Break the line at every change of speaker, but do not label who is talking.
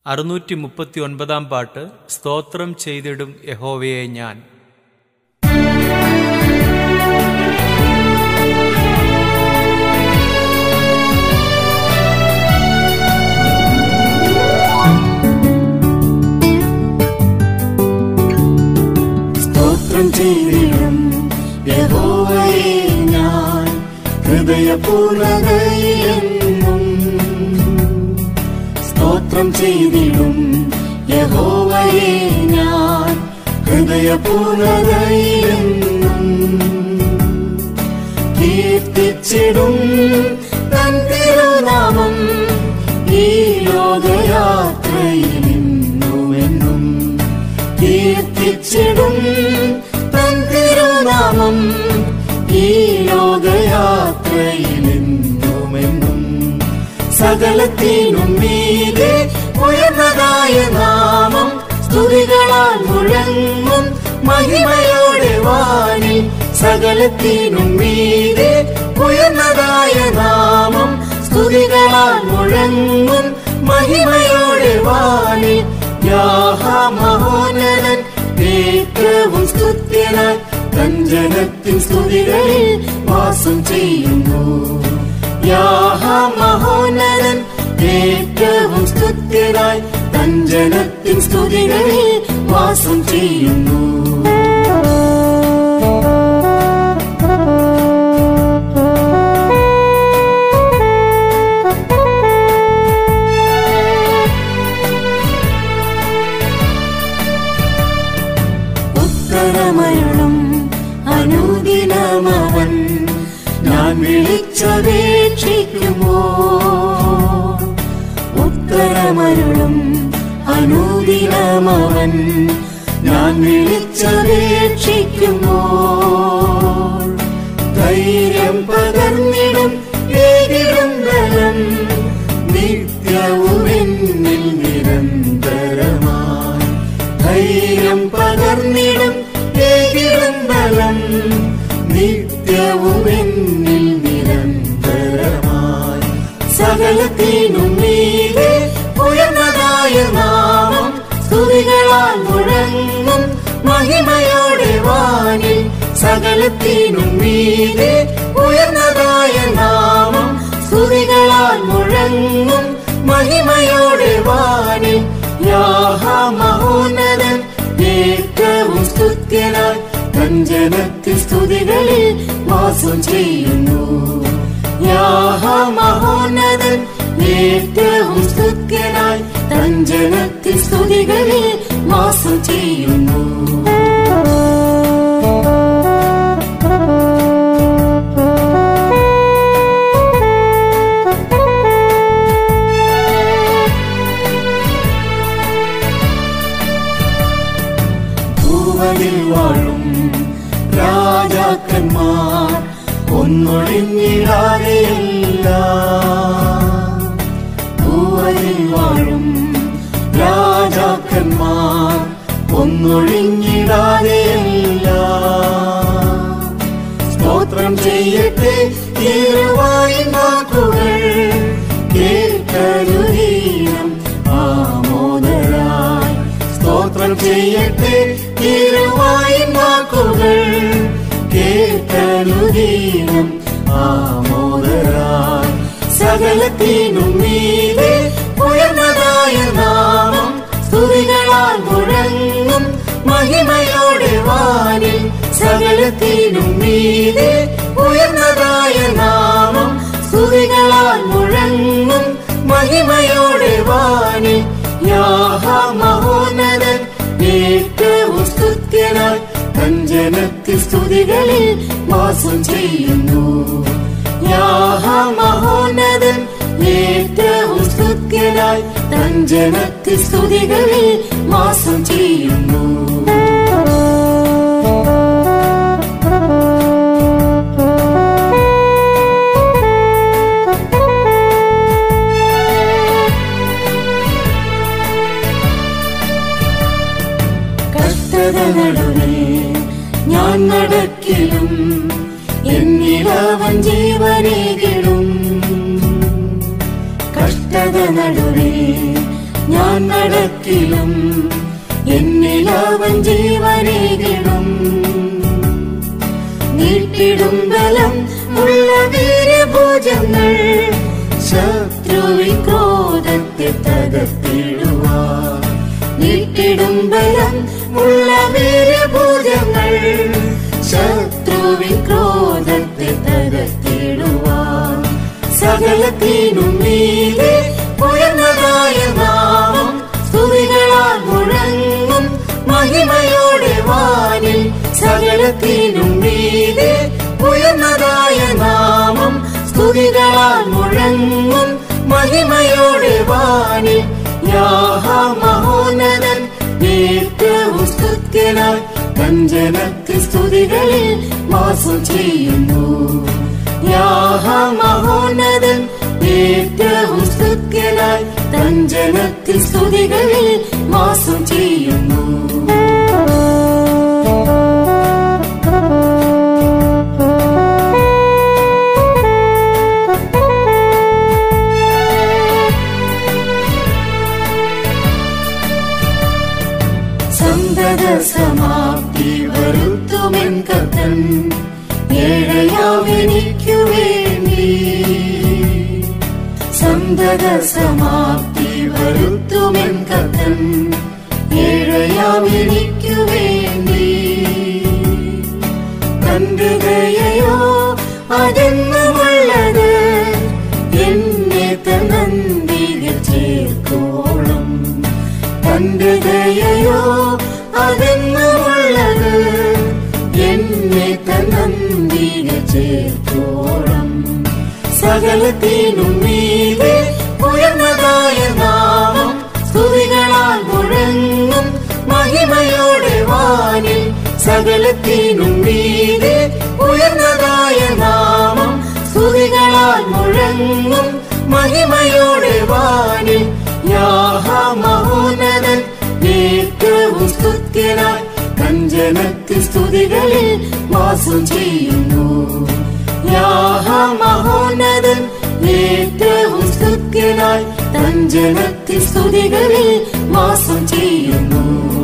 അറുന്നൂറ്റി മുപ്പത്തി ഒൻപതാം പാട്ട് സ്തോത്രം ചെയ്തിടും യഹോവയെ ഞാൻ
സ്തോത്രം ചെയ്തിടും യഹോവയെ ഞാൻ ഹൃദയപൂർണതയിലെന്നും സ്തോത്രം ചെയ്തിടും യഹോവയെ ഞാൻ ഹൃദയപൂർണതയിലെന്നും കീർത്തിച്ചിടും തൻ തിരുനാമം ഈ ലോകയാത്രയിലെന്നുമെന്നും കീർത്തിച്ചിടും തൻ തിരുനാമം ഈ ലോകയാത്രയിലെന്നുമെന്നും സകലത്തിനും മീതെ ഉയർന്നതായ നാമം സ്തുതികളാൽ മുഴങ്ങും മഹിമയോടെ വാനിൽ സകലത്തിനും മീതെ ഉയർന്നതായ നാമം സ്തുതികളാൽ മുഴങ്ങും മഹിമയോടെ വാനിൽ യാഹമഹോന്നതൻ ഏറ്റവും സ്തുത്യനായി തഞ്ജനത്തിൻ സ്തുതികളിൽ വാസം ചെയ്യുന്നു യാഹമഹോന്നതൻ ഏറ്റവും സ്തുത്യനായി തഞ്ജനത്തിൻ സ്തുതികളിൽ വാസം ചെയ്യുന്നു ഉത്തരമരണം അനുദിനമവൻ ഞാൻ വിളിച്ചപേക്ഷിക്കുമോ ഉത്തരമരുളും അനുദിനമവൻ ഞാൻ വിളിച്ചപേക്ഷിക്കുമോ ധൈര്യം പകർന്നിടും ഏകിടും ബലം നിത്യവും എന്നിൽ നിരന്തരമായി ധൈര്യം പകർന്നിടും ഏകിടും ബലം നിത്യവും എന്നിൽ നിരന്തരമായി സകലത്തിനും മീതെ ഉയർന്നതായ നാമം സ്തുതികളാൽ മുഴങ്ങും മഹിമയോടെ വാനിൽ സകലത്തിനും മീതെ ഉയർന്നതായ നാമം സ്തുതികളാൽ മുഴങ്ങും മഹിമയോടെ വാനിൽ യാഹമഹോന്നതൻ ഏറ്റവും സ്തുത്യനായി കഞ്ചനത്തിൽ സ്തുതികളിൽ വാസം ചെയ്യുന്നു യാഹമഹോന്നതൻ ഏറ്റവും സ്തുത്യനായി കഞ്ചനത്തിൽ സ്തുതികളിൽ വാസം ചെയ്യുന്നു ഭൂവതിൽ വാഴും രാജാക്കന്മാർ ഒന്നൊഴിഞ്ഞിടാതെയില്ല ഭൂവതിൽ വാഴും രാജാക്കന്മാർ ഒന്നൊഴിഞ്ഞിടാതെയില്ല സ്തോത്രം ചെയ്യട്ടെ തിരുവായി വാക്കുകൾ കേട്ടരുതീനം ആമോദരായി സ്തോത്രം ചെയ്യട്ടെ തിരുവായി വാക്കുകൾ കേട്ടനുദീനം ആമോദരായി സകലത്തിനും മീതെ ഉയർന്നതായ നാമം സ്തുതികളാൽ മുഴങ്ങും മഹിമയോടെ വാനിൽ സകലത്തിനും മീതെ ഉയർന്നതായ നാമം സ്തുതികളാൽ മുഴങ്ങും മഹിമയോടെ വാനിൽ യാഹമഹോന്നതൻ ഏറ്റവും സ്തുത്യനായി തഞ്ജനത്തിൽ സ്തുതികളിൽ വാസം ചെയ്യുന്നു യാഹമഹോന്നതൻ ഏറ്റവും സ്തുത്യനായി തഞ്ജനത്തിൽ സ്തുതികളിൽ വാസം ചെയ്യുന്നു കഷ്ടത നടുവിൽ ഞാൻ നടക്കിലും എന്നിലവൻ ജീവനേകിടും കഷ്ടത നടുവിൽ ഞാൻ നടക്കിലും എന്നിലവൻ ജീവനേകിടും നീട്ടിടും ബലം ഉള്ള വീരഭോജങ്ങൾ ശത്രുവിൻ ക്രോധത്തെ തകർത്തിടുവാൻ നീട്ടിടും ബലം ഉള്ള വീരഭോജങ്ങൾ ശത്രുവിൻ ക്രോധത്തെ തകർത്തിടുവാൻ സകലത്തിനും മീതെ ഉയർന്നതായ നാമം സ്തുതികളാൽ മുഴങ്ങും മഹിമയോടെ വാനിൽ സകലത്തിനും മീതെ ഉയർന്നതായ നാമം സ്തുതികളാൽ മുഴങ്ങും മഹിമയോടെ വാനിൽ യാഹ മഹോന്നതൻ ഏറ്റവും സ്തുത്യനായി തഞ്ചനത്തിൽ സ്തുതികളിൽ വാസം ചെയ്യുന്നു യാഹ മഹോന്നതൻ ഏറ്റവും സ്തുത്യനായി തഞ്ചനത്തിൽ സ്തുതികളിൽ വാസം ചെയ്യുന്നു സന്തത സമാപ്തി വരുത്തുമെൻ കത്തൻ ഏഴയാവെനിക്കു വേണ്ടി സന്തത സമാപ്തി വരുത്തുമെൻ കത്തൻ ഏഴയാവെനിക്കു വേണ്ടി തന്റെ ദയയോ അതെന്നുമുള്ളത് എന്നെ തന്നന്തിക ചേർക്കോളം തന്റെ ദയയോ അതെന്നുമുള്ളത് എന്നെ തന്നന്തിക ചേർക്കോളം സകലത്തിനും മീതെ ഉയർന്നതായ നാമം സ്തുതികളാൽ മുഴങ്ങും മഹിമയോടെ വാനിൽ സകലത്തിനും മീതെ ഉയർന്നതായ നാമം സ്തുതികളാൽ മുഴങ്ങും മഹിമയോടെ വാനിൽ യാഹ മഹോന്നതൻ ഏറ്റവും സ്തുത്യനായി കഞ്ചനത്തിൽ സ്തുതികളിൽ വാസം ചെയ്യുന്നു യാഹ മഹോന്നതൻ ഏറ്റവും സ്തുത്യനായി തഞ്ചനത്തിൽ സ്തുതികളിൽ വാസം ചെയ്യുന്നു